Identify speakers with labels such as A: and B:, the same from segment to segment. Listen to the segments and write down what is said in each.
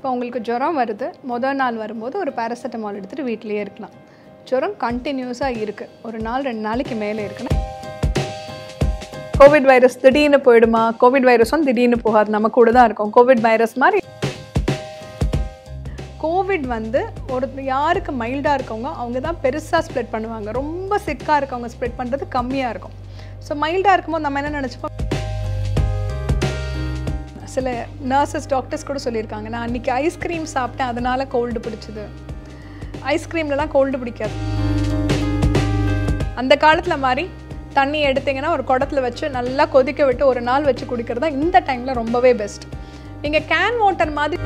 A: இப்போ உங்களுக்கு ஜுரம் வருது முதல் நாள் வரும்போது ஒரு பேராசிட்டமால் எடுத்துகிட்டு வீட்டிலேயே இருக்கலாம் ஜுரம் கண்டினியூஸாக இருக்குது ஒரு நாள் ரெண்டு நாளைக்கு மேலே இருக்குன்னா கோவிட் வைரஸ் திடீர்னு போயிடுமா கோவிட் வைரஸும் திடீர்னு போகாது நம்ம கூட தான் இருக்கும் கோவிட் வைரஸ் மாதிரி கோவிட் வந்து ஒரு யாருக்கு மைல்டாக இருக்கவங்க அவங்க தான் பெருசாக ஸ்ப்ரெட் பண்ணுவாங்க ரொம்ப சிக்காக இருக்கவங்க ஸ்ப்ரெட் பண்ணுறது கம்மியாக இருக்கும் ஸோ மைல்டாக இருக்கும்போது நம்ம என்ன நினச்சிப்போம் சில நர்சஸ் டாக்டர்ஸ் கூட சொல்லியிருக்காங்க நான் அன்றைக்கி ஐஸ்கிரீம் சாப்பிட்டேன் அதனால் கோல்டு பிடிச்சிது ஐஸ்கிரீம்லலாம் கோல்டு பிடிக்காது அந்த காலத்தில் மாதிரி தண்ணி எடுத்தீங்கன்னா ஒரு குடத்துல வச்சு நல்லா கொதிக்க விட்டு ஒரு நாள் வச்சு குடிக்கிறது தான் இந்த டைமில் ரொம்பவே பெஸ்ட் நீங்கள் கேன் வாட்டர் மாதிரி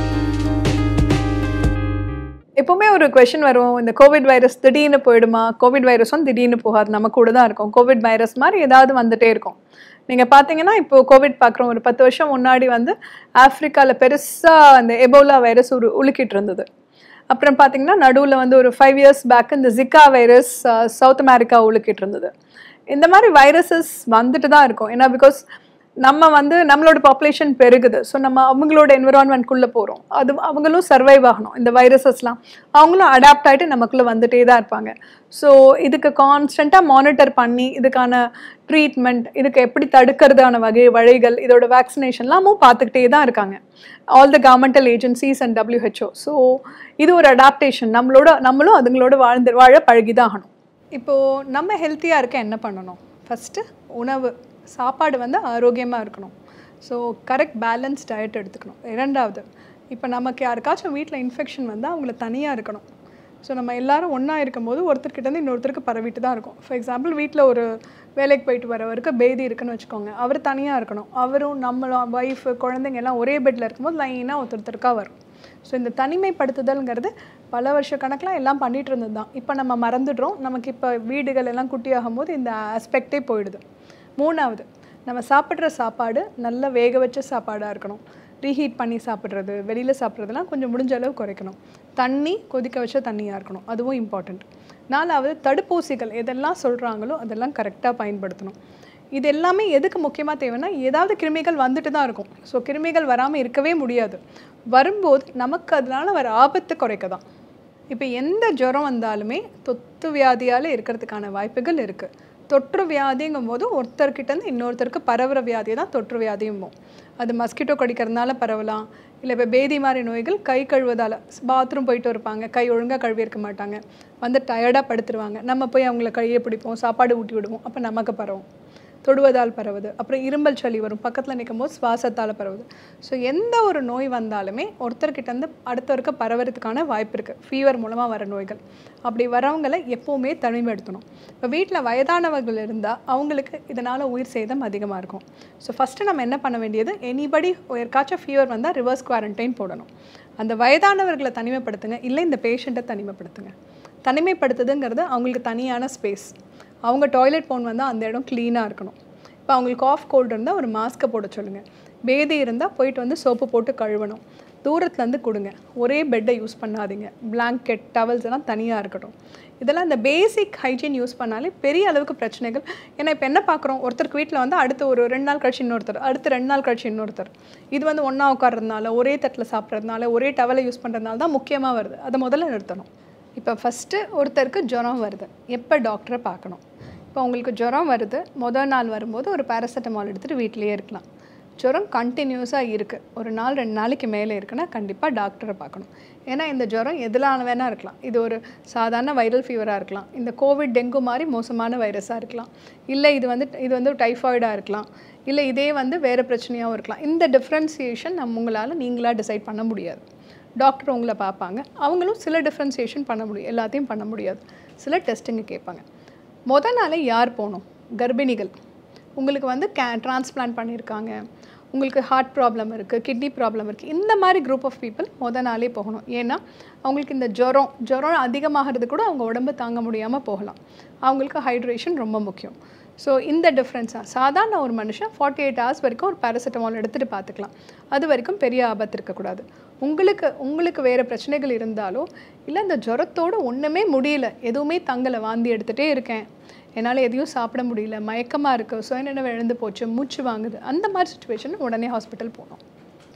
A: எப்போவுமே ஒரு கொஷின் வரும் இந்த கோவிட் வைரஸ் திடீர்னு போயிடுமா கோவிட் வைரஸும் திடீர்னு போகாது நம்ம கூட தான் இருக்கும் கோவிட் வைரஸ் மாதிரி ஏதாவது வந்துட்டே இருக்கும் நீங்கள் பார்த்தீங்கன்னா இப்போ கோவிட் பார்க்குறோம் ஒரு பத்து வருஷம் முன்னாடி வந்து ஆஃப்ரிக்காவில் பெருசாக அந்த எபோலா வைரஸ் ஒரு உலுக்கிட்டு இருந்தது அப்புறம் பார்த்தீங்கன்னா நடுவில் வந்து ஒரு ஃபைவ் இயர்ஸ் பேக் இந்த ஜிக்கா வைரஸ் சவுத் அமெரிக்கா உலுக்கிட்டு இருந்தது இந்த மாதிரி வைரஸஸ் வந்துட்டு தான் இருக்கும் ஏன்னா பிகாஸ் நம்ம வந்து நம்மளோட பாப்புலேஷன் பெருகுது ஸோ நம்ம அவங்களோட என்விரான்மெண்ட்குள்ளே போகிறோம் அது அவங்களும் சர்வைவ் ஆகணும் இந்த வைரஸஸ்லாம் அவங்களும் அடாப்ட் ஆகிட்டு நமக்குள்ளே வந்துட்டே தான் இருப்பாங்க ஸோ இதுக்கு கான்ஸ்டண்ட்டாக மானிட்டர் பண்ணி இதுக்கான ட்ரீட்மெண்ட் இதுக்கு எப்படி தடுக்கிறதான வகை வழிகள் இதோட வேக்சினேஷன்லாமும் பார்த்துக்கிட்டே தான் இருக்காங்க all the governmental agencies and WHO so இது ஒரு அடாப்டேஷன் நம்மளோட நம்மளும் அதுங்களோட வாழ்ந்து வாழ பழகி தான் ஆகணும் இப்போது நம்ம ஹெல்த்தியாக இருக்க என்ன பண்ணணும் ஃபஸ்ட்டு உணவு சாப்பாடு வந்து ஆரோக்கியமாக இருக்கணும் ஸோ கரெக்ட் பேலன்ஸ் டயட் எடுத்துக்கணும் இரண்டாவது இப்போ நமக்கு யாருக்காச்சும் வீட்டில் இன்ஃபெக்ஷன் வந்தால் அவங்கள தனியாக இருக்கணும் ஸோ நம்ம எல்லாரும் ஒன்றா இருக்கும்போது ஒருத்தர்கிட்டேருந்து இன்னொருத்தருக்கு பரவிட்டு தான் இருக்கும் ஃபார் எக்ஸாம்பிள் வீட்டில் ஒரு வேலைக்கு போயிட்டு வரவருக்கு பேதி இருக்குன்னு வச்சுக்கோங்க அவர் தனியாக இருக்கணும் அவரும் நம்மளும் ஒய்ஃபு குழந்தைங்க எல்லாம் ஒரே பெட்டில் இருக்கும்போது லைனாக ஒருத்தருக்கா வரும் ஸோ இந்த தனிமைப்படுத்துதல்ங்கிறது பல வருஷ கணக்கெலாம் எல்லாம் பண்ணிகிட்டு இருந்தது தான் இப்போ நம்ம மறந்துடுறோம் நமக்கு இப்போ வீடுகள் எல்லாம் குட்டியாகும் போது இந்த ஆஸ்பெக்டே போயிடுது மூணாவது நம்ம சாப்பிட்ற சாப்பாடு நல்ல வேக வச்ச சாப்பாடாக இருக்கணும் ரீஹீட் பண்ணி சாப்பிட்றது வெளியில் சாப்பிட்றதுலாம் கொஞ்சம் முடிஞ்ச அளவு குறைக்கணும் தண்ணி கொதிக்க வச்ச தண்ணியாக இருக்கணும் அதுவும் இம்பார்ட்டண்ட் நாலாவது தடுப்பூசிகள் எதெல்லாம் சொல்கிறாங்களோ அதெல்லாம் கரெக்டாக பயன்படுத்தணும் இது எல்லாமே எதுக்கு முக்கியமாக தேவைன்னா ஏதாவது கிருமிகள் வந்துட்டு தான் இருக்கும் ஸோ கிருமிகள் வராமல் இருக்கவே முடியாது வரும்போது நமக்கு அதனால் வர ஆபத்து குறைக்க தான் இப்போ எந்த ஜுரம் வந்தாலுமே தொத்து வியாதியால் இருக்கிறதுக்கான வாய்ப்புகள் இருக்குது தொற்று வியாதிங்கும் போது ஒருத்தர்கிட்டேருந்து இன்னொருத்தருக்கு பரவுற வியாதி தான் தொற்று வியாதியும்போம் அது மஸ்கிட்டோ கடிக்கிறதுனால பரவலாம் இல்லை இப்போ பேதி மாதிரி நோய்கள் கை கழுவதால் பாத்ரூம் போயிட்டு இருப்பாங்க கை ஒழுங்காக கழுவியிருக்க மாட்டாங்க வந்து டயர்டாக படுத்துருவாங்க நம்ம போய் அவங்கள கையை பிடிப்போம் சாப்பாடு ஊட்டி விடுவோம் அப்போ நமக்கு பரவும் தொடுவதால் பரவுது அப்புறம் இரும்பல் சளி வரும் பக்கத்தில் நிற்கும் போது சுவாசத்தால் பரவுது ஸோ எந்த ஒரு நோய் வந்தாலுமே ஒருத்தர்கிட்டேருந்து அடுத்தவருக்கு பரவறதுக்கான வாய்ப்பு இருக்குது ஃபீவர் மூலமாக வர நோய்கள் அப்படி வரவங்களை எப்போவுமே தனிமைப்படுத்தணும் இப்போ வீட்டில் வயதானவர்கள் இருந்தால் அவங்களுக்கு இதனால் உயிர் சேதம் அதிகமாக இருக்கும் ஸோ ஃபஸ்ட்டு நம்ம என்ன பண்ண வேண்டியது எனிபடி யாருக்காச்சும் ஃபீவர் வந்தால் ரிவர்ஸ் குவாரண்டைன் போடணும் அந்த வயதானவர்களை தனிமைப்படுத்துங்க இல்லை இந்த பேஷண்ட்டை தனிமைப்படுத்துங்க தனிமைப்படுத்துதுங்கிறது அவங்களுக்கு தனியான ஸ்பேஸ் அவங்க டாய்லெட் போன் வந்தால் அந்த இடம் க்ளீனாக இருக்கணும் இப்போ அவங்களுக்கு ஆஃப் கோல்டு இருந்தால் ஒரு மாஸ்க்கை போட சொல்லுங்கள் பேதி இருந்தால் போயிட்டு வந்து சோப்பு போட்டு கழுவணும் தூரத்துலேருந்து கொடுங்க ஒரே பெட்டை யூஸ் பண்ணாதீங்க பிளாங்கெட் டவல்ஸ் எல்லாம் தனியாக இருக்கட்டும் இதெல்லாம் இந்த பேசிக் ஹைஜீன் யூஸ் பண்ணாலே பெரிய அளவுக்கு பிரச்சனைகள் ஏன்னா இப்போ என்ன பார்க்குறோம் ஒருத்தருக்கு வீட்டில் வந்து அடுத்து ஒரு ரெண்டு நாள் கழிச்சு இன்னொருத்தர் அடுத்து ரெண்டு நாள் கழிச்சு இன்னொருத்தர் இது வந்து ஒன்றா உட்கார்றதுனால ஒரே தட்டில் சாப்பிட்றதுனால ஒரே டவலை யூஸ் பண்ணுறதுனால தான் முக்கியமாக வருது அதை முதல்ல நிறுத்தணும் இப்போ ஃபஸ்ட்டு ஒருத்தருக்கு ஜுரம் வருது எப்போ டாக்டரை பார்க்கணும் இப்போ உங்களுக்கு ஜுரம் வருது முதல் நாள் வரும்போது ஒரு பேராசிட்டமால் எடுத்துகிட்டு வீட்டிலேயே இருக்கலாம் ஜுரம் கண்டினியூஸாக இருக்குது ஒரு நாள் ரெண்டு நாளைக்கு மேலே இருக்குன்னா கண்டிப்பாக டாக்டரை பார்க்கணும் ஏன்னா இந்த ஜுரம் எதிலான வேணால் இருக்கலாம் இது ஒரு சாதாரண வைரல் ஃபீவராக இருக்கலாம் இந்த கோவிட் டெங்கு மாதிரி மோசமான வைரஸாக இருக்கலாம் இல்லை இது வந்து இது வந்து டைஃபாய்டாக இருக்கலாம் இல்லை இதே வந்து வேறு பிரச்சனையாகவும் இருக்கலாம் இந்த டிஃப்ரென்சியேஷன் நம்ம உங்களால் நீங்களாக டிசைட் பண்ண முடியாது டாக்டர் உங்களை பார்ப்பாங்க அவங்களும் சில டிஃப்ரென்சியேஷன் பண்ண முடியும் எல்லாத்தையும் பண்ண முடியாது சில டெஸ்ட்டுங்க கேட்பாங்க முத நாளே யார் போகணும் கர்ப்பிணிகள் உங்களுக்கு வந்து கே டிரான்ஸ்பிளான்ட் பண்ணியிருக்காங்க உங்களுக்கு ஹார்ட் ப்ராப்ளம் இருக்குது கிட்னி ப்ராப்ளம் இருக்குது இந்த மாதிரி குரூப் ஆஃப் பீப்புள் முத நாளே போகணும் ஏன்னா அவங்களுக்கு இந்த ஜுரம் ஜுரம் அதிகமாகிறது கூட அவங்க உடம்பு தாங்க முடியாமல் போகலாம் அவங்களுக்கு ஹைட்ரேஷன் ரொம்ப முக்கியம் ஸோ இந்த டிஃப்ரென்ஸாக சாதாரண ஒரு மனுஷன் ஃபார்ட்டி எயிட் ஹவர்ஸ் வரைக்கும் ஒரு பேராசிட்டமால் எடுத்துகிட்டு பார்த்துக்கலாம் அது வரைக்கும் பெரிய ஆபத்து இருக்கக்கூடாது உங்களுக்கு உங்களுக்கு வேறு பிரச்சனைகள் இருந்தாலோ இல்லை இந்த ஜுரத்தோடு ஒன்றுமே முடியல எதுவுமே தங்கலை வாந்தி எடுத்துகிட்டே இருக்கேன் என்னால் எதையும் சாப்பிட முடியல மயக்கமாக இருக்குது சுயநினைவு எழுந்து போச்சு மூச்சு வாங்குது அந்த மாதிரி சுச்சுவேஷன் உடனே ஹாஸ்பிட்டல் போகணும்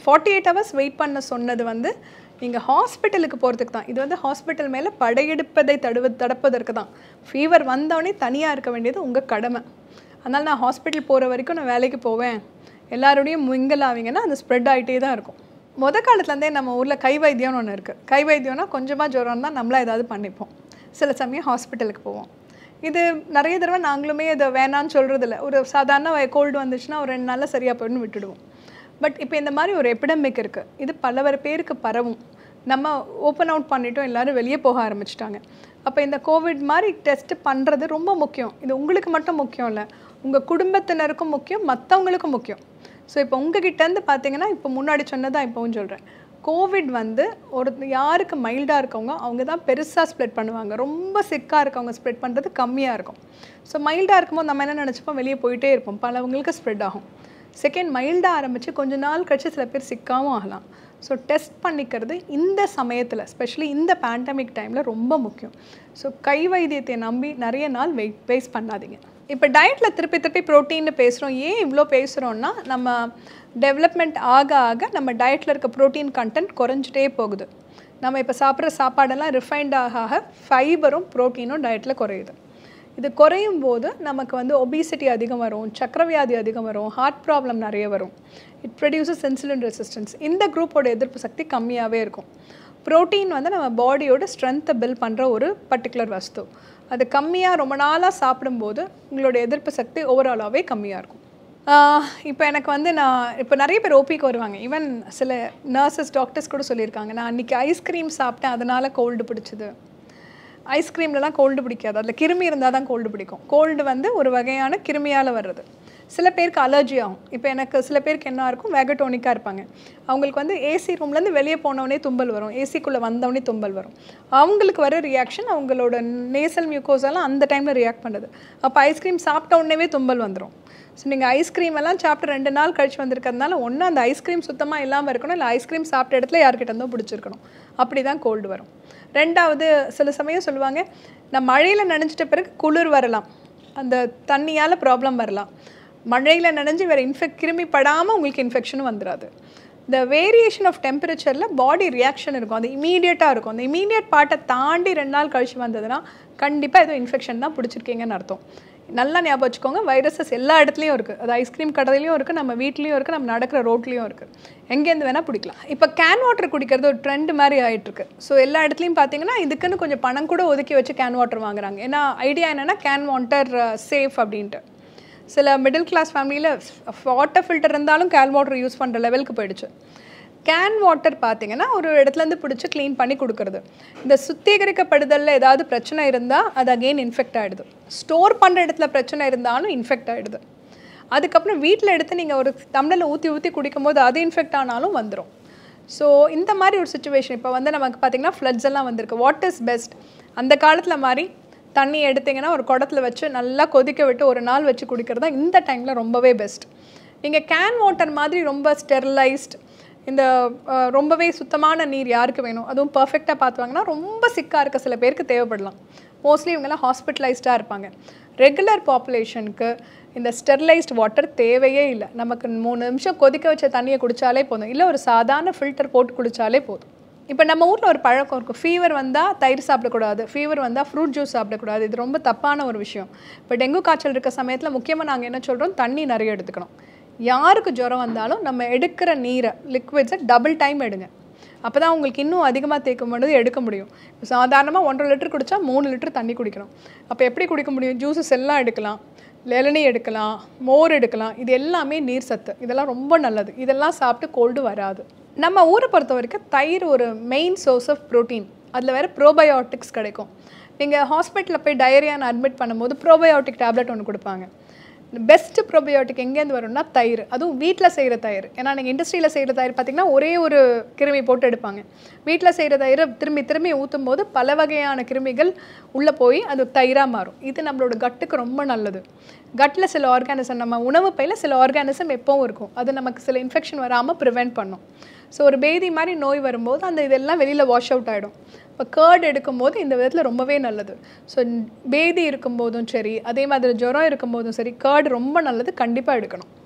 A: ஃபார்ட்டி எயிட் ஹவர்ஸ் வெயிட் பண்ண சொன்னது வந்து நீங்கள் ஹாஸ்பிட்டலுக்கு போகிறதுக்கு தான் இது வந்து ஹாஸ்பிட்டல் மேலே படையெடுப்பதை தடுவ தடுப்பதற்கு தான் ஃபீவர் வந்தோடனே தனியாக இருக்க வேண்டியது உங்கள் கடமை அதனால் நான் ஹாஸ்பிட்டல் போகிற வரைக்கும் நான் வேலைக்கு போவேன் எல்லாரோடையும் மிங்கல் ஆவீங்கன்னா அது ஸ்ப்ரெட் ஆகிட்டே தான் இருக்கும் முத காலத்துலேருந்தே நம்ம ஊரில் கை வைத்தியம்னு ஒன்று இருக்குது கை வைத்தியம்னா கொஞ்சமாக ஜுரம் தான் நம்மளா ஏதாவது பண்ணிப்போம் சில சமயம் ஹாஸ்பிட்டலுக்கு போவோம் இது நிறைய தடவை நாங்களுமே இதை வேணான்னு சொல்கிறதில்ல ஒரு சாதாரண கோல்டு வந்துச்சுன்னா ஒரு ரெண்டு நாளில் சரியாக போயிடுன்னு விட்டுடுவோம் பட் இப்போ இந்த மாதிரி ஒரு எபிடமிக் இருக்குது இது பலவர் பேருக்கு பரவும் நம்ம ஓப்பன் அவுட் பண்ணிட்டோம் எல்லாரும் வெளியே போக ஆரம்பிச்சிட்டாங்க அப்போ இந்த கோவிட் மாதிரி டெஸ்ட் பண்ணுறது ரொம்ப முக்கியம் இது உங்களுக்கு மட்டும் முக்கியம் இல்லை உங்கள் குடும்பத்தினருக்கும் முக்கியம் மற்றவங்களுக்கும் முக்கியம் ஸோ இப்போ உங்ககிட்டேருந்து பார்த்தீங்கன்னா இப்போ முன்னாடி சொன்னதான் இப்போவும் சொல்கிறேன் கோவிட் வந்து ஒரு யாருக்கு மைல்டாக இருக்கவங்க அவங்க தான் பெருசாக ஸ்ப்ரெட் பண்ணுவாங்க ரொம்ப சிக்காக இருக்கவங்க ஸ்ப்ரெட் பண்ணுறது கம்மியாக இருக்கும் ஸோ மைல்டாக இருக்கும்போது நம்ம என்ன நினச்சிப்போம் வெளியே போயிட்டே இருப்போம் பலவங்களுக்கு ஸ்ப்ரெட் ஆகும் செகண்ட் மைல்டாக ஆரம்பித்து கொஞ்ச நாள் கழிச்சு சில பேர் சிக்காவும் ஆகலாம் ஸோ டெஸ்ட் பண்ணிக்கிறது இந்த சமயத்தில் ஸ்பெஷலி இந்த பேண்டமிக் டைமில் ரொம்ப முக்கியம் ஸோ கை வைத்தியத்தை நம்பி நிறைய நாள் வெயிட் வேஸ்ட் பண்ணாதீங்க இப்போ டயட்டில் திருப்பி திருப்பி ப்ரோட்டீன்னு பேசுகிறோம் ஏன் இவ்வளோ பேசுகிறோன்னா நம்ம டெவலப்மெண்ட் ஆக ஆக நம்ம டயட்டில் இருக்க ப்ரோட்டீன் கண்டென்ட் குறைஞ்சிட்டே போகுது நம்ம இப்போ சாப்பிட்ற சாப்பாடெல்லாம் ரிஃபைண்ட் ஆக ஆக ஃபைபரும் ப்ரோட்டீனும் டயட்டில் குறையுது இது குறையும் போது நமக்கு வந்து ஒபிசிட்டி அதிகம் வரும் சக்கரவியாதி அதிகம் வரும் ஹார்ட் ப்ராப்ளம் நிறைய வரும் இட் ப்ரொடியூசஸ் இன்சுலின் ரெசிஸ்டன்ஸ் இந்த குரூப்போட எதிர்ப்பு சக்தி கம்மியாகவே இருக்கும் ப்ரோட்டீன் வந்து நம்ம பாடியோட ஸ்ட்ரென்த்தை பில்ட் பண்ணுற ஒரு பர்டிகுலர் வஸ்து அது கம்மியாக ரொம்ப நாளாக சாப்பிடும்போது உங்களோட எதிர்ப்பு சக்தி ஓவராலாகவே கம்மியாக இருக்கும் இப்போ எனக்கு வந்து நான் இப்போ நிறைய பேர் ஓபிக்கு வருவாங்க ஈவன் சில நர்சஸ் டாக்டர்ஸ் கூட சொல்லியிருக்காங்க நான் அன்றைக்கி ஐஸ்கிரீம் சாப்பிட்டேன் அதனால் கோல்டு பிடிச்சது ஐஸ்கிரீம்லலாம் கோல்டு பிடிக்காது அதில் கிருமி இருந்தால் தான் கோல்டு பிடிக்கும் கோல்டு வந்து ஒரு வகையான கிருமியால் வர்றது சில பேருக்கு அலர்ஜி ஆகும் இப்போ எனக்கு சில பேருக்கு என்ன இருக்கும் வேகட்டோனிக்காக இருப்பாங்க அவங்களுக்கு வந்து ஏசி ரூம்லேருந்து வெளியே போனவொடனே தும்பல் வரும் ஏசிக்குள்ளே வந்தவொடனே தும்பல் வரும் அவங்களுக்கு வர ரியாக்ஷன் அவங்களோட நேசல் மியூக்கோஸெல்லாம் அந்த டைமில் ரியாக்ட் பண்ணுது அப்போ ஐஸ்கிரீம் சாப்பிட்ட உடனேவே தும்பல் வந்துடும் ஸோ நீங்கள் ஐஸ்கிரீம் எல்லாம் சாப்பிட்டு ரெண்டு நாள் கழிச்சு வந்திருக்கிறதுனால ஒன்று அந்த ஐஸ்கிரீம் சுத்தமாக இல்லாமல் இருக்கணும் இல்லை ஐஸ்கிரீம் சாப்பிட்ட இடத்துல யார்கிட்ட இருந்தோ பிடிச்சிருக்கணும் அப்படி தான் கோல்டு வரும் ரெண்டாவது சில சமயம் சொல்லுவாங்க நான் மழையில் நனைஞ்சிட்ட பிறகு குளிர் வரலாம் அந்த தண்ணியால் ப்ராப்ளம் வரலாம் மழையில் நனைஞ்சு வேறு இன்ஃபெக்ட் கிருமி படாமல் உங்களுக்கு இன்ஃபெக்ஷனும் வந்துடாது இந்த வேரியேஷன் ஆஃப் டெம்பரேச்சரில் பாடி ரியாக்ஷன் இருக்கும் அது இமீடியட்டாக இருக்கும் அந்த இமீடியட் பார்ட்டை தாண்டி ரெண்டு நாள் கழிச்சு வந்ததுன்னா கண்டிப்பாக ஏதோ இன்ஃபெக்ஷன் தான் பிடிச்சிருக்கீங்கன்னு அர்த்தம் நல்லா ஞாபகம் வச்சுக்கோங்க வைரஸஸ் எல்லா இடத்துலையும் இருக்குது அது ஐஸ்கிரீம் கடையிலையும் இருக்குது நம்ம வீட்லேயும் இருக்குது நம்ம நடக்கிற ரோட்லேயும் இருக்குது எங்கேருந்து வேணால் பிடிக்கலாம் இப்போ கேன் வாட்டர் குடிக்கிறது ஒரு ட்ரெண்ட் மாதிரி ஆகிட்டுருக்கு ஸோ எல்லா இடத்துலையும் பார்த்தீங்கன்னா இதுக்குன்னு கொஞ்சம் பணம் கூட ஒதுக்கி வச்சு கேன் வாட்டர் வாங்குறாங்க ஏன்னா ஐடியா என்னென்னா கேன் வாட்டர் சேஃப் அப்படின்ட்டு சில மிடில் கிளாஸ் ஃபேமிலியில் வாட்டர் ஃபில்டர் இருந்தாலும் கேன் வாட்டர் யூஸ் பண்ணுற லெவலுக்கு போயிடுச்சு கேன் வாட்டர் பார்த்தீங்கன்னா ஒரு இடத்துலேருந்து பிடிச்சி க்ளீன் பண்ணி கொடுக்குறது இந்த சுத்திகரிக்கப்படுதலில் ஏதாவது பிரச்சனை இருந்தால் அது அகெயின் இன்ஃபெக்ட் ஆகிடுது ஸ்டோர் பண்ணுற இடத்துல பிரச்சனை இருந்தாலும் இன்ஃபெக்ட் ஆகிடுது அதுக்கப்புறம் வீட்டில் எடுத்து நீங்கள் ஒரு டம்ளரில் ஊற்றி ஊற்றி குடிக்கும்போது அது இன்ஃபெக்ட் ஆனாலும் வந்துடும் ஸோ இந்த மாதிரி ஒரு சுச்சுவேஷன் இப்போ வந்து நமக்கு பார்த்திங்கன்னா ஃப்ளட்ஸ் எல்லாம் வந்திருக்கு வாட் இஸ் பெஸ்ட் அந்த காலத்தில் மாதிரி தண்ணி எடுத்திங்கன்னா ஒரு குடத்துல வச்சு நல்லா கொதிக்க விட்டு ஒரு நாள் வச்சு குடிக்கிறது தான் இந்த டைமில் ரொம்பவே பெஸ்ட் நீங்கள் கேன் வாட்டர் மாதிரி ரொம்ப ஸ்டெரிலைஸ்ட் இந்த ரொம்பவே சுத்தமான நீர் யாருக்கு வேணும் அதுவும் பர்ஃபெக்டாக பார்த்து வாங்கினா ரொம்ப சிக்காக இருக்க சில பேருக்கு தேவைப்படலாம் மோஸ்ட்லி இவங்கெல்லாம் ஹாஸ்பிட்டலைஸ்டாக இருப்பாங்க ரெகுலர் பாப்புலேஷனுக்கு இந்த ஸ்டெர்லைஸ்ட் வாட்டர் தேவையே இல்லை நமக்கு மூணு நிமிஷம் கொதிக்க வச்ச தண்ணியை குடித்தாலே போதும் இல்லை ஒரு சாதாரண ஃபில்டர் போட்டு குடித்தாலே போதும் இப்போ நம்ம ஊரில் ஒரு பழக்கம் இருக்கும் ஃபீவர் வந்தால் தயிர் சாப்பிடக்கூடாது ஃபீவர் வந்தால் ஃப்ரூட் ஜூஸ் சாப்பிடக்கூடாது இது ரொம்ப தப்பான ஒரு விஷயம் இப்போ டெங்கு காய்ச்சல் இருக்க சமயத்தில் முக்கியமாக நாங்கள் என்ன சொல்கிறோம் தண்ணி நிறைய எடுத்துக்கணும் யாருக்கு ஜுரம் வந்தாலும் நம்ம எடுக்கிற நீரை லிக்விட்ஸை டபுள் டைம் எடுங்க அப்போ தான் உங்களுக்கு இன்னும் அதிகமாக தேய்க்கும் பொழுது எடுக்க முடியும் இப்போ சாதாரணமாக ஒன்றரை லிட்டர் குடித்தா மூணு லிட்டர் தண்ணி குடிக்கணும் அப்போ எப்படி குடிக்க முடியும் ஜூஸஸ் எல்லாம் எடுக்கலாம் இளநீ எடுக்கலாம் மோர் எடுக்கலாம் இது எல்லாமே நீர் சத்து இதெல்லாம் ரொம்ப நல்லது இதெல்லாம் சாப்பிட்டு கோல்டு வராது நம்ம ஊரை பொறுத்த வரைக்கும் தயிர் ஒரு மெயின் சோர்ஸ் ஆஃப் ப்ரோட்டீன் அதில் வேறு ப்ரோபயோட்டிக்ஸ் கிடைக்கும் நீங்கள் ஹாஸ்பிட்டலில் போய் டயரியான்னு அட்மிட் பண்ணும்போது ப்ரோபயோட்டிக் டேப்லெட் ஒன்று கொடுப்பாங்க பெஸ்ட் ப்ரோபயோட்டிக் எங்கேருந்து வரும்னா தயிர் அதுவும் வீட்டில் செய்கிற தயிர் ஏன்னா நீங்கள் இண்டஸ்ட்ரியில் செய்கிற தயிர் பார்த்திங்கன்னா ஒரே ஒரு கிருமி போட்டு எடுப்பாங்க வீட்டில் செய்கிற தயிரை திரும்பி திரும்பி ஊற்றும் போது பல வகையான கிருமிகள் உள்ளே போய் அது தயிராக மாறும் இது நம்மளோட கட்டுக்கு ரொம்ப நல்லது கட்டில் சில ஆர்கானிசம் நம்ம உணவு பையில் சில ஆர்கானிசம் எப்பவும் இருக்கும் அது நமக்கு சில இன்ஃபெக்ஷன் வராமல் ப்ரிவெண்ட் பண்ணும் ஸோ ஒரு பேதி மாதிரி நோய் வரும்போது அந்த இதெல்லாம் வெளியில் வாஷ் அவுட் ஆகிடும் இப்போ கேர்டு எடுக்கும்போது இந்த விதத்தில் ரொம்பவே நல்லது ஸோ பேதி இருக்கும்போதும் சரி அதே மாதிரி ஜுரம் இருக்கும்போதும் சரி கேர்டு ரொம்ப நல்லது கண்டிப்பாக எடுக்கணும்